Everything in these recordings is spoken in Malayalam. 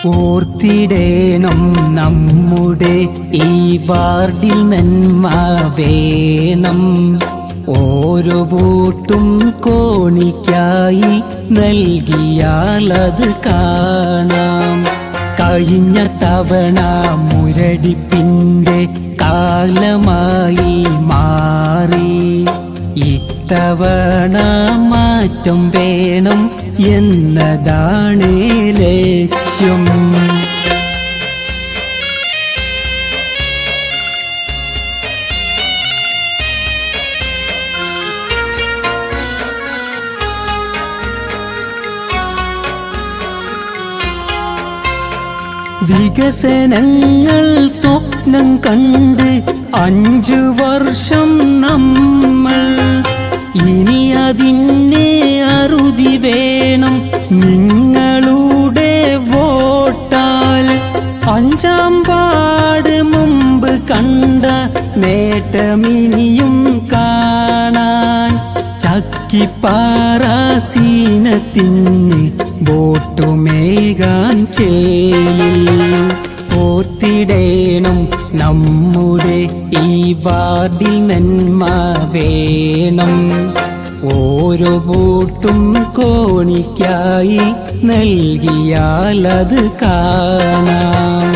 ഓർത്തിടേണം നമ്മുടെ ഈ വാർഡിൽ നന്മ വേണം ഓരോ വോട്ടും കോണിക്കായി നൽകിയാൽ അത് കാണാം കഴിഞ്ഞ തവണ മുരടിപ്പിന്റെ കാലമായി മാറി ഇത്തവണ മാറ്റം വേണം എന്നതാണ് ലക്ഷ്യം വികസനങ്ങൾ സ്വപ്നം കണ്ട് അഞ്ചു വർഷം നമ്മൾ ഇനി അതിനെ അറുതി വേണം നിങ്ങളുടെ വോട്ടാൽ അഞ്ചാം പാട് മുമ്പ് കണ്ട നേട്ടമിനിയും കാണാൻ ചക്കിപ്പാറ സീനത്തിന് വോട്ടുമേകാൻ ചേലിൽ ഓർത്തിടേണം നമ്മുടെ ഈ വാർഡിൽ നന്മ വേണം ഓരോ വോട്ടും കോണിക്കായി നൽകിയാൽ അത് കാണാം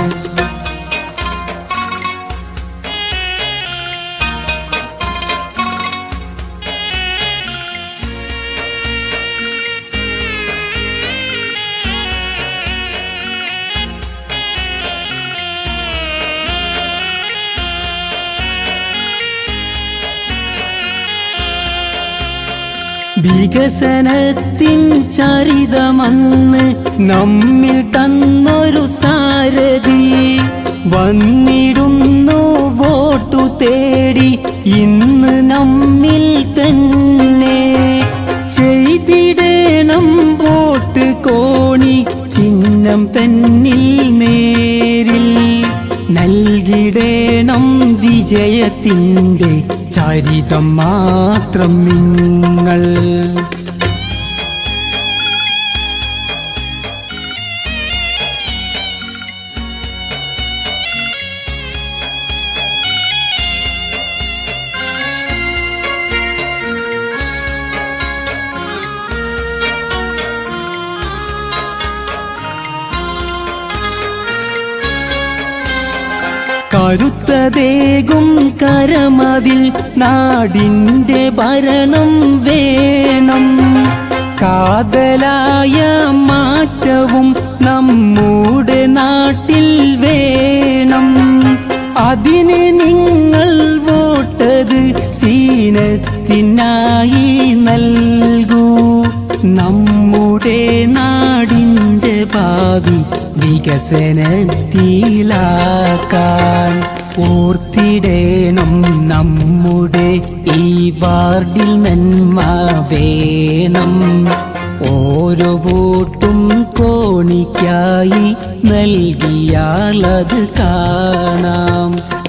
വികസനത്തിൻ ചരിതമന്ന് നമ്മിൽ തന്നൊരു സാരഥി വന്നിടുന്നു വോട്ടു തേടി ഇന്ന് നമ്മിൽ തന്നെ ചെയ്തിടണം വോട്ട് കോണി ചിഹ്നം തന്നിൽ നേരിൽ നൽകിടേണം വിജയത്തിൻ്റെ ചരിതം മാത്രം നിങ്ങൾ കരുത്തതേകും കരമതിൽ നാടിൻ്റെ ഭരണം വേണം കാതലായ മാറ്റവും നമ്മുടെ നാട്ടിൽ വേണം അതിന് നിങ്ങൾ വോട്ടത് സീനത്തിനായി നൽകൂ നമ്മുടെ നാടിൻ്റെ ഭാവി വികസനത്തിലാക്കാൻ ഓർത്തിടേണം നമ്മുടെ ഈ വാർഡിൽ നന്മ വേണം ഓരോ വോട്ടും കോണിക്കായി നൽകിയാൽ അത് കാണാം